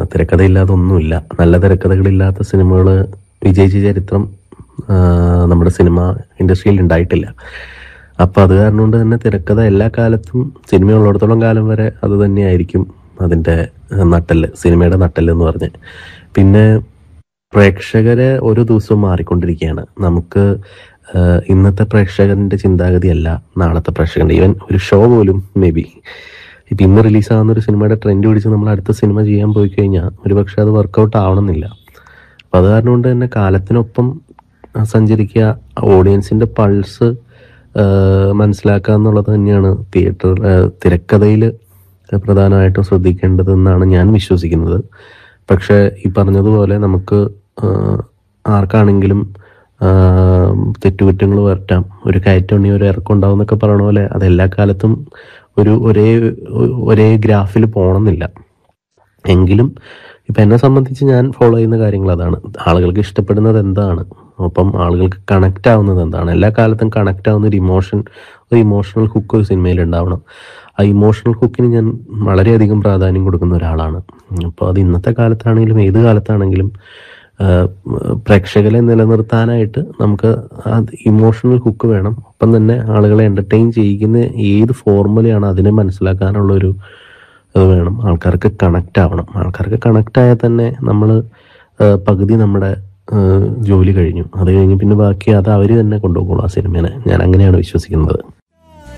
തിരക്കഥയില്ലാതെ ഒന്നുമില്ല നല്ല തിരക്കഥകളില്ലാത്ത സിനിമകൾ വിജയിച്ച ചരിത്രം ആ, നമ്മുടെ സിനിമ ഇൻഡസ്ട്രിയിൽ ഉണ്ടായിട്ടില്ല അപ്പം അത് കാരണം കൊണ്ട് തന്നെ തിരക്കഥ എല്ലാ കാലത്തും സിനിമയുള്ളിടത്തോളം കാലം വരെ അത് തന്നെയായിരിക്കും അതിൻ്റെ നട്ടല് സിനിമയുടെ നട്ടല് എന്ന് പറഞ്ഞ് പിന്നെ പ്രേക്ഷകരെ ഓരോ ദിവസവും മാറിക്കൊണ്ടിരിക്കുകയാണ് നമുക്ക് ആ, ഇന്നത്തെ പ്രേക്ഷകന്റെ ചിന്താഗതിയല്ല നാളത്തെ പ്രേക്ഷകന്റെ ഈവൻ ഒരു ഷോ പോലും മേ ബി ഇപ്പം ഇന്ന് റിലീസാകുന്ന ഒരു സിനിമയുടെ ട്രെൻഡ് പിടിച്ച് നമ്മൾ അടുത്ത സിനിമ ചെയ്യാൻ പോയി കഴിഞ്ഞാൽ ഒരുപക്ഷെ അത് വർക്കൗട്ട് ആവണമെന്നില്ല അപ്പം അത് കാരണം കൊണ്ട് തന്നെ കാലത്തിനൊപ്പം ആ, സഞ്ചരിക്കുക ഓഡിയൻസിന്റെ പൾസ് മനസ്സിലാക്കുക എന്നുള്ളത് തന്നെയാണ് തിയേറ്റർ തിരക്കഥയിൽ പ്രധാനമായിട്ടും ശ്രദ്ധിക്കേണ്ടതെന്നാണ് ഞാൻ വിശ്വസിക്കുന്നത് പക്ഷേ ഈ പറഞ്ഞതുപോലെ നമുക്ക് ആ, ആർക്കാണെങ്കിലും ആ, തെറ്റുകുറ്റങ്ങൾ വരട്ടാം ഒരു കയറ്റുണ്ണി ഒരു ഇറക്കം ഉണ്ടാവും എന്നൊക്കെ പറയണ പോലെ അത് എല്ലാ കാലത്തും ഒരു ഒരേ ഒരേ ഗ്രാഫിൽ പോകണമെന്നില്ല എങ്കിലും ഇപ്പം എന്നെ സംബന്ധിച്ച് ഞാൻ ഫോളോ ചെയ്യുന്ന കാര്യങ്ങൾ അതാണ് ആളുകൾക്ക് ഇഷ്ടപ്പെടുന്നത് എന്താണ് ഒപ്പം ആളുകൾക്ക് കണക്റ്റ് ആവുന്നത് എന്താണ് എല്ലാ കാലത്തും കണക്റ്റ് ആവുന്ന ഒരു ഇമോഷൻ ഒരു ഇമോഷണൽ ഹുക്ക് ഒരു സിനിമയിൽ ഉണ്ടാവണം ആ ഇമോഷണൽ ഹുക്കിന് ഞാൻ വളരെയധികം പ്രാധാന്യം കൊടുക്കുന്ന ഒരാളാണ് അപ്പോൾ അത് ഇന്നത്തെ കാലത്താണെങ്കിലും ഏത് കാലത്താണെങ്കിലും ആ, പ്രേക്ഷകരെ നിലനിർത്താനായിട്ട് നമുക്ക് അത് ഇമോഷണൽ ഹുക്ക് വേണം ഒപ്പം തന്നെ ആളുകളെ എൻ്റർടൈൻ ചെയ്യിക്കുന്ന ഏത് ഫോർമുലയാണ് അതിനെ മനസ്സിലാക്കാനുള്ള ഒരു അത് വേണം ആൾക്കാർക്ക് കണക്റ്റ് ആവണം ആൾക്കാർക്ക് കണക്റ്റ് ആയാൽ തന്നെ നമ്മൾ പകുതി നമ്മുടെ ആ, ജോലി കഴിഞ്ഞു അത് കഴിഞ്ഞ് പിന്നെ ബാക്കി അത് അവർ തന്നെ കൊണ്ടുപോകുള്ളൂ ആ സിനിമേനെ ഞാൻ അങ്ങനെയാണ് വിശ്വസിക്കുന്നത്